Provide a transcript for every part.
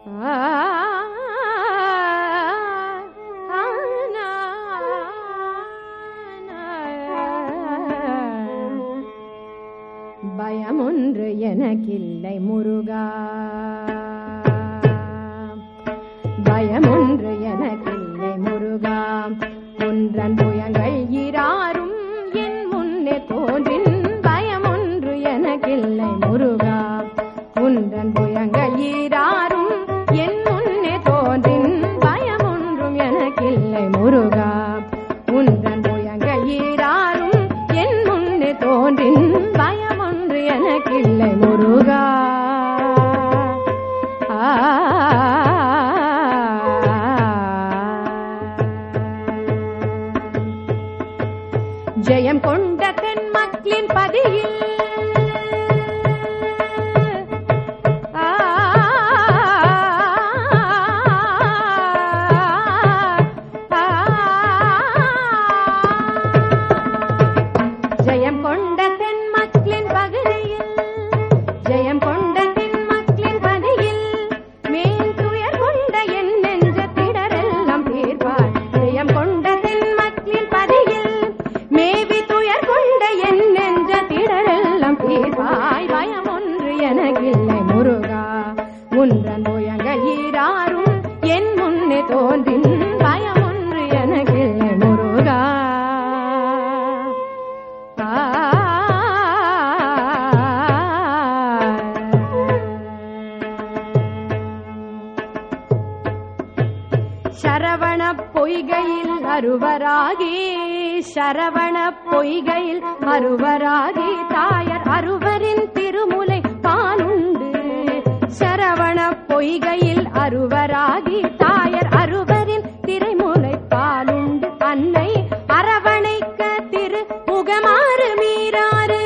பயமொன்று எனக்கில்லை முருகா பயமொன்று எனக்கில்லை முருகா ஒன்றன் புயங்கள் இராறும் என் முன்னே தோன்றின் பயமொன்று எனக்கில்லை முருகா உன்றன் புயங்கள் ஈராறும் என் முன்னே தோன்றின் பயமொன்றும் எனக்கில்லை முருகா உன்றன் புயங்கள் ஈராறும் என் முன்னே தோன்றின் பயமொன்று எனக்கில்லை முருகா ஜெயம் கொண்ட தென் மக்களின் பதியில் ஆ, ஆ, ஜெயம் கொண்ட தென் மக்களின் பகுதியில் ஜெயம் கொண்ட தென் மக்களின் பதியில் மேல் துயர் கொண்ட என் நெஞ்ச திடரெல்லாம் தீர்ப்பார் ஜெயம் கொண்ட தென் மக்களின் பதியில் மேவி துயர் கொண்ட என் நெஞ்ச திடரெல்லாம் தீர்ப்பாய் பயம் ஒன்று எனக்கில்லை முருகா உன்றன் முயங்க ஈராறும் என் முன்னே தோன்றின் பயம் ஒன்று எனக்கில்லை முருகா சரவண பொய்கையில் அருவராகி சரவண பொய்கையில் அருவராகி தாயர் அருவரின் திருமுலை பாலுண்டு சரவண பொய்கையில் அருவராகி தாயர் அருவரின் திரைமுலை பாலுண்டு அன்னை அரவணைக்க திரு முகமாறு மீறாறு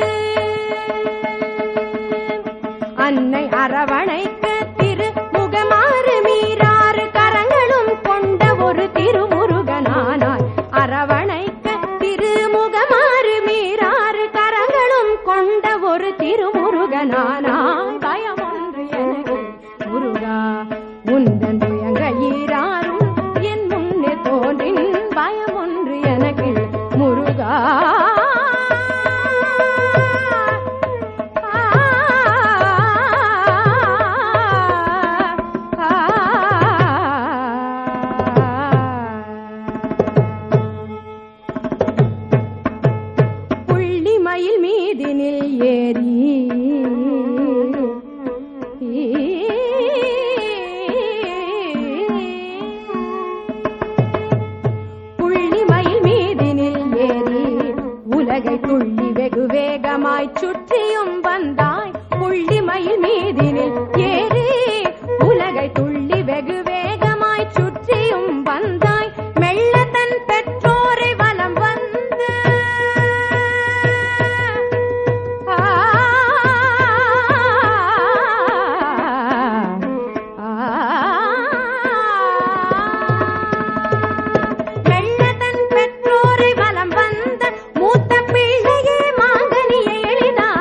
அன்னை அரவணைக்க திரு முகமாறு மீறாறு கரங்களும் கொண்ட ஒரு திருமுருகனானாய் அரவணைக்க திருமுகமாறு மீறாறு கரங்களும் கொண்ட ஒரு திருமுருகனானாய் பயம் ஒன்று எனக்கு முருகா உந்தன் துயங்க ஈராறும் என் முன்னே தோன்றின் பயம் ஒன்று எனக்கு முருகா புள்ளிமயில் மீதினில் ஏறி புள்ளிமயில் மீதினில் ஏறி உலகை துள்ளி வெகு வேகமாய் சுற்றியும் வந்தாய் புள்ளிமயில் மீதினில் ஏறி உலகை துள்ளி வெகு வேகமாய் சுற்றியும் வந்தாய் மெல்ல தன் பெற்றோரை வலம் வந்து ஆ, மெல்ல தன் பெற்றோரை வலம் வந்த மூத்த பிள்ளையே மாங்கனியை எளிதாக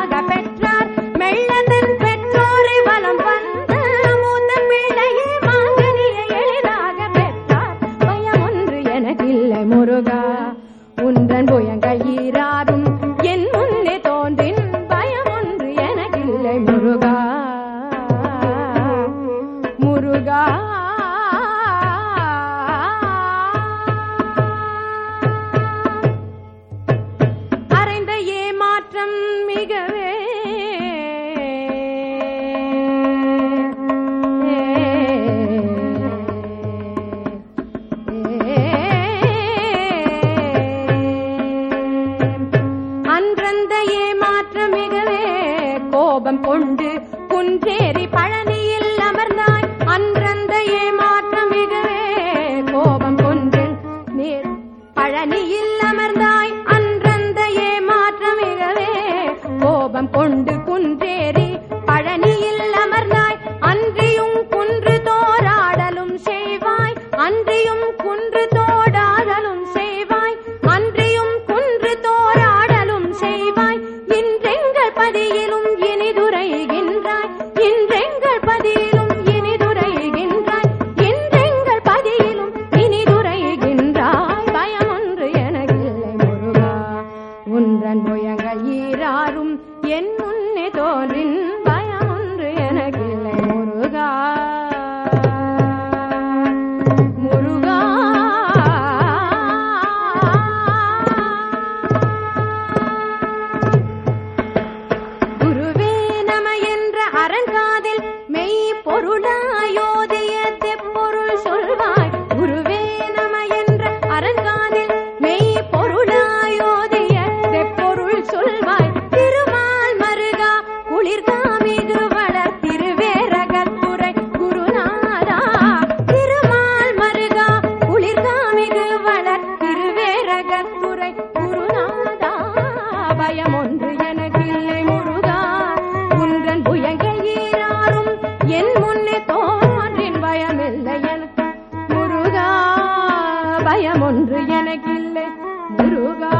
எனக்கில்லை முருகா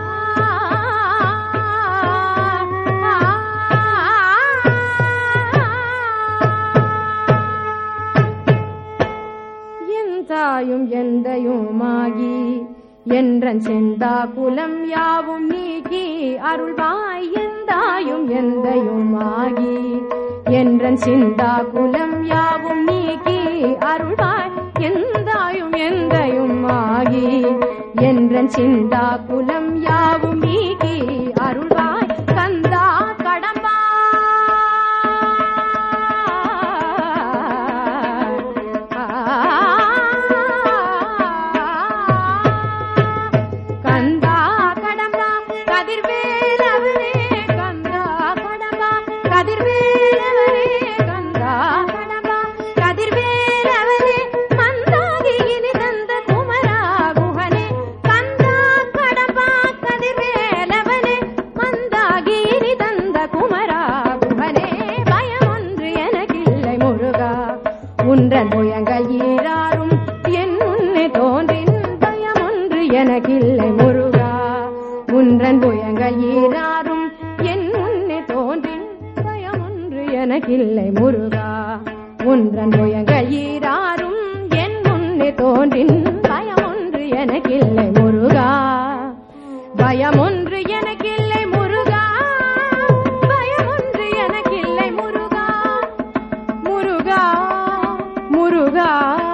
என் தாயும் எந்தையுமாகி என்றன் செந்தா குலம் யாவும் நீக்கி அருள்வாய் எந்தாயும் எந்தையுமாகி என்றன் சிந்தா குலம் யாவும் நீக்கி அருள்வாய் எந்தாயும் எந்தையும் ஆகி என்றன் சிந்தா குலம் யாவும் நீக்கி அருள்வாய் கந்தா கடம்பா கந்தா கடம்பா கதிர்வேலவனே கந்தா கடம்பா கதிர்வேலவனே கந்தா கடம்பா கதிர்வேலவனே மந்தாகி இனி தந்த குமரா குஹனே கந்தா கடம்பா கதிர்வேலவனே மந்தாகி இனி தந்த குமரா குஹனே பயம் ஒன்று எனக்கில்லை முருகா உன்றன் புயங்கள் ஈராறும் என் முன்னே தோன்றின் பயம் ஒன்று எனக்கில்லை முருகா உன்றன் புயங்கள் ஈராறும் என் முன்னே தோன்றின் பயம் ஒன்று எனக்கில்லை முருகா உன்றன் புயங்கள் ஈராறும் என் முன்னே தோன்றின் பயம் ஒன்று எனக்கில்லை முருகா பயம் ஒன்று எனக்கில்லை முருகா பயம் ஒன்று எனக்கில்லை முருகா முருகா முருகா